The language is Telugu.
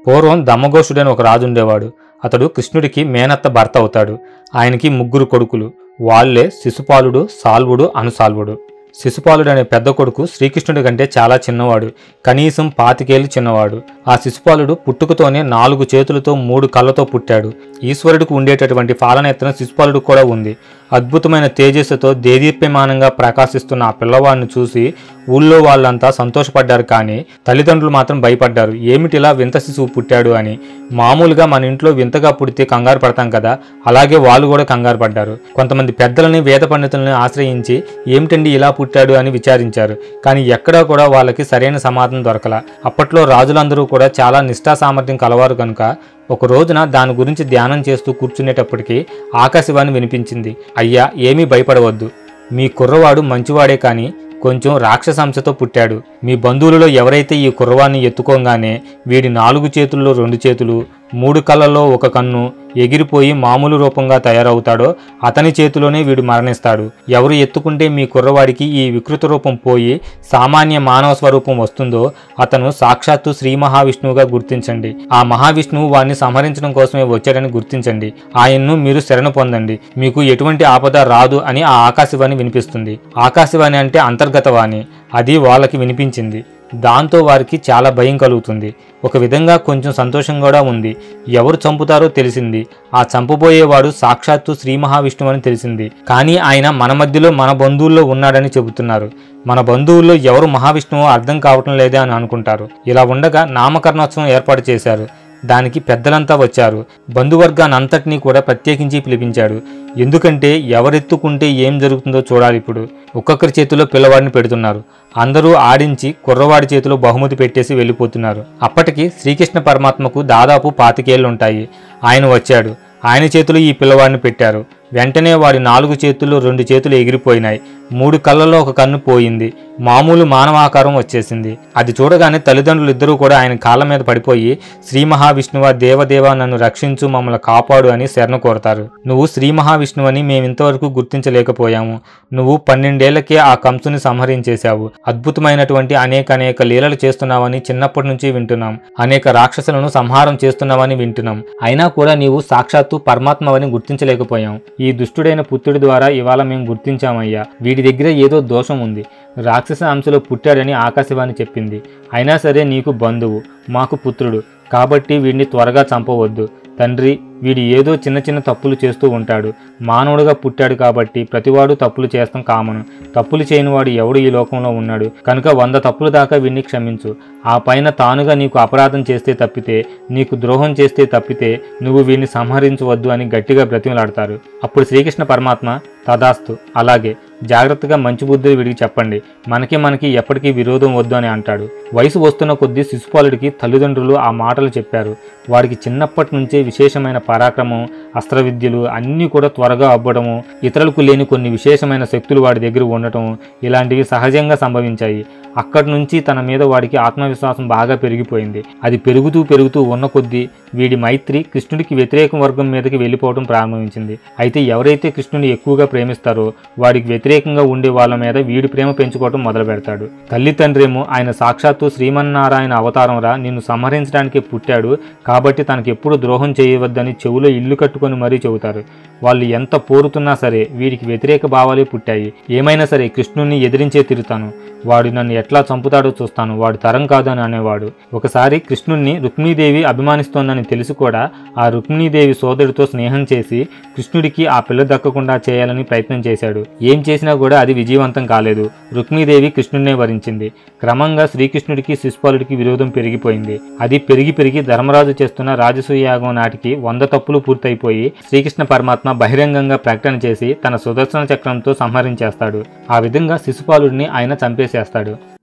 పూర్వం దమ్మఘోషుడని ఒక రాజు ఉండేవాడు అతడు కృష్ణుడికి మేనత్త భర్త అవుతాడు ఆయనకి ముగ్గురు కొడుకులు వాళ్ళే శిశుపాలుడు సాల్వుడు అనుసాల్వుడు శిశుపాలుడు అనే పెద్ద కొడుకు శ్రీకృష్ణుడి కంటే చాలా చిన్నవాడు కనీసం పాతికేళ్ళు చిన్నవాడు ఆ శిశుపాలుడు పుట్టుకతోనే నాలుగు చేతులతో మూడు కళ్ళతో పుట్టాడు ఈశ్వరుడికి ఉండేటటువంటి పాలనేత్రం శిశుపాలుడు కూడా ఉంది అద్భుతమైన తేజస్సుతో దేదీప్యమానంగా ప్రకాశిస్తున్న ఆ పిల్లవాడిని చూసి ఊళ్ళో వాళ్ళంతా సంతోషపడ్డారు కానీ తల్లిదండ్రులు మాత్రం భయపడ్డారు ఏమిటిలా వింత శిశువు పుట్టాడు అని మామూలుగా మన ఇంట్లో వింతగా పుడితే కంగారు పడతాం కదా అలాగే వాళ్ళు కూడా కంగారు పడ్డారు కొంతమంది పెద్దలని వేద పండితులని ఆశ్రయించి ఏమిటండి ఇలా పుట్టాడు అని విచారించారు కానీ ఎక్కడా కూడా వాళ్ళకి సరైన సమాధానం దొరకల అప్పట్లో రాజులందరూ కూడా చాలా నిష్ఠా సామర్థ్యం కలవారు కనుక ఒక రోజున దాని గురించి ధ్యానం చేస్తూ కూర్చునేటప్పటికీ ఆకాశవాణి వినిపించింది అయ్యా ఏమీ భయపడవద్దు మీ కుర్రవాడు మంచివాడే కానీ కొంచెం రాక్షసాంశతో పుట్టాడు మీ బంధువులలో ఎవరైతే ఈ కుర్రవాన్ని ఎత్తుకోగానే వీడి నాలుగు చేతుల్లో రెండు చేతులు మూడు కళ్ళల్లో ఒక కన్ను ఎగిరిపోయి మామూలు రూపంగా తయారవుతాడో అతని చేతిలోనే వీడు మరణిస్తాడు ఎవరు ఎత్తుకుంటే మీ కుర్రవాడికి ఈ వికృత రూపం పోయి సామాన్య మానవ స్వరూపం వస్తుందో అతను సాక్షాత్తు శ్రీ మహావిష్ణువుగా గుర్తించండి ఆ మహావిష్ణువు వారిని సంహరించడం కోసమే వచ్చాడని గుర్తించండి ఆయన్ను మీరు శరణు పొందండి మీకు ఎటువంటి ఆపద రాదు అని ఆ ఆకాశవాణి వినిపిస్తుంది ఆకాశవాణి అంటే అంతర్గతవాణి అది వాళ్ళకి వినిపించింది దాంతో వారికి చాలా భయం కలుగుతుంది ఒక విధంగా కొంచెం సంతోషం కూడా ఉంది ఎవరు చంపుతారో తెలిసింది ఆ చంపబోయేవాడు సాక్షాత్తు శ్రీ మహావిష్ణువు అని తెలిసింది కానీ ఆయన మన మధ్యలో మన బంధువుల్లో ఉన్నాడని చెబుతున్నారు మన బంధువుల్లో ఎవరు మహావిష్ణువు అర్థం కావటం లేదే అని అనుకుంటారు ఇలా ఉండగా నామకరణోత్సవం ఏర్పాటు చేశారు దానికి పెద్దలంతా వచ్చారు బంధువర్గాన్ని అంతటినీ కూడా ప్రత్యేకించి పిలిపించాడు ఎందుకంటే ఎవరెత్తుకుంటే ఏం జరుగుతుందో చూడాలి ఇప్పుడు ఒక్కొక్కరి చేతిలో పిల్లవాడిని పెడుతున్నారు అందరూ ఆడించి కుర్రవాడి చేతిలో బహుమతి పెట్టేసి వెళ్ళిపోతున్నారు అప్పటికి శ్రీకృష్ణ పరమాత్మకు దాదాపు పాతికేళ్లు ఉంటాయి ఆయన వచ్చాడు ఆయన చేతులు ఈ పిల్లవాడిని పెట్టారు వెంటనే వాడి నాలుగు చేతుల్లో రెండు చేతులు ఎగిరిపోయినాయి మూడు కళ్ళలో ఒక కన్ను పోయింది మామూలు మానవాకారం వచ్చేసింది అది చూడగానే తల్లిదండ్రులు ఇద్దరూ కూడా ఆయన కాళ్ళ మీద పడిపోయి శ్రీ మహావిష్ణువ దేవదేవ నన్ను రక్షించు మమ్మల్ని కాపాడు అని శరణ కోరతారు నువ్వు శ్రీ మహావిష్ణువు అని మేము ఇంతవరకు గుర్తించలేకపోయాము నువ్వు పన్నెండేళ్లకే ఆ కంసుని సంహరించేశావు అద్భుతమైనటువంటి అనేక అనేక లీలలు చేస్తున్నావని చిన్నప్పటి నుంచి వింటున్నాం అనేక రాక్షసులను సంహారం చేస్తున్నావని వింటున్నాం అయినా కూడా నీవు సాక్షాత్తు పరమాత్మవని గుర్తించలేకపోయాం ఈ దుష్టుడైన పుత్రుడి ద్వారా ఇవాళ మేము గుర్తించామయ్యా వీడి దగ్గర ఏదో దోషం ఉంది రాక్షస అంశలో పుట్టాడని ఆకాశవాణి చెప్పింది అయినా సరే నీకు బంధువు మాకు పుత్రుడు కాబట్టి వీడిని త్వరగా చంపవద్దు తండ్రి వీడు ఏదో చిన్న చిన్న తప్పులు చేస్తూ ఉంటాడు మానవుడిగా పుట్టాడు కాబట్టి ప్రతివాడు తప్పులు చేస్తాం కామను తప్పులు చేయనివాడు ఎవడు ఈ లోకంలో ఉన్నాడు కనుక వంద తప్పులు దాకా వీడిని క్షమించు ఆ పైన తానుగా నీకు అపరాధం చేస్తే తప్పితే నీకు ద్రోహం చేస్తే తప్పితే నువ్వు వీడిని సంహరించవద్దు అని గట్టిగా బ్రతిమలాడతారు అప్పుడు శ్రీకృష్ణ పరమాత్మ తదాస్తు అలాగే జాగ్రత్తగా మంచి బుద్ధులు వీడికి చెప్పండి మనకి మనకి ఎప్పటికీ విరోధం వద్దు అని అంటాడు వయసు వస్తున్న కొద్దీ శిశుపాలుడికి తల్లిదండ్రులు ఆ మాటలు చెప్పారు వాడికి చిన్నప్పటి నుంచే విశేషమైన పరాక్రమం అస్త్ర విద్యలు అన్నీ కూడా త్వరగా అవ్వడము ఇతరులకు లేని కొన్ని విశేషమైన శక్తులు వాడి దగ్గర ఉండటం ఇలాంటివి సహజంగా సంభవించాయి అక్కడి నుంచి తన మీద వాడికి ఆత్మవిశ్వాసం బాగా పెరిగిపోయింది అది పెరుగుతూ పెరుగుతూ ఉన్న కొద్దీ వీడి మైత్రి కృష్ణుడికి వ్యతిరేక వర్గం మీదకి వెళ్ళిపోవడం ప్రారంభించింది అయితే ఎవరైతే కృష్ణుని ఎక్కువగా ప్రేమిస్తారో వాడికి వ్యతిరేకంగా ఉండే వాళ్ళ మీద వీడి ప్రేమ పెంచుకోవడం మొదలు పెడతాడు తల్లి తండ్రేమో ఆయన సాక్షాత్తు శ్రీమన్నారాయణ అవతారం రా నిన్ను సంహరించడానికి పుట్టాడు కాబట్టి తనకి ఎప్పుడు ద్రోహం చేయవద్దని చెవులో ఇల్లు కట్టుకొని మరీ చెబుతారు వాళ్ళు ఎంత పోరుతున్నా సరే వీడికి వ్యతిరేక భావాలే పుట్టాయి ఏమైనా సరే కృష్ణుణ్ణి ఎదిరించే తిరుతాను వాడు నన్ను ఎట్లా చంపుతాడో చూస్తాను వాడు తరం కాదని అనేవాడు ఒకసారి కృష్ణుణ్ణి రుక్మిణీదేవి అభిమానిస్తోందని తెలిసి కూడా ఆ రుక్మిణీదేవి సోదరుడితో స్నేహం చేసి కృష్ణుడికి ఆ పిల్ల దక్కకుండా చేయాలని ప్రయత్నం చేశాడు ఏం చేసినా కూడా అది విజయవంతం కాలేదు రుక్మిణీదేవి కృష్ణుడినే వరించింది క్రమంగా శ్రీకృష్ణుడికి శిశుపాలుడికి విరోధం పెరిగిపోయింది అది పెరిగి పెరిగి ధర్మరాజు చేస్తున్న రాజసూయ యాగం నాటికి వంద తప్పులు పూర్తయిపోయి శ్రీకృష్ణ పరమాత్మ బహిరంగంగా ప్రకటన చేసి తన సుదర్శన చక్రంతో సంహరించేస్తాడు ఆ విధంగా శిశుపాలుడిని ఆయన చంపేసేస్తాడు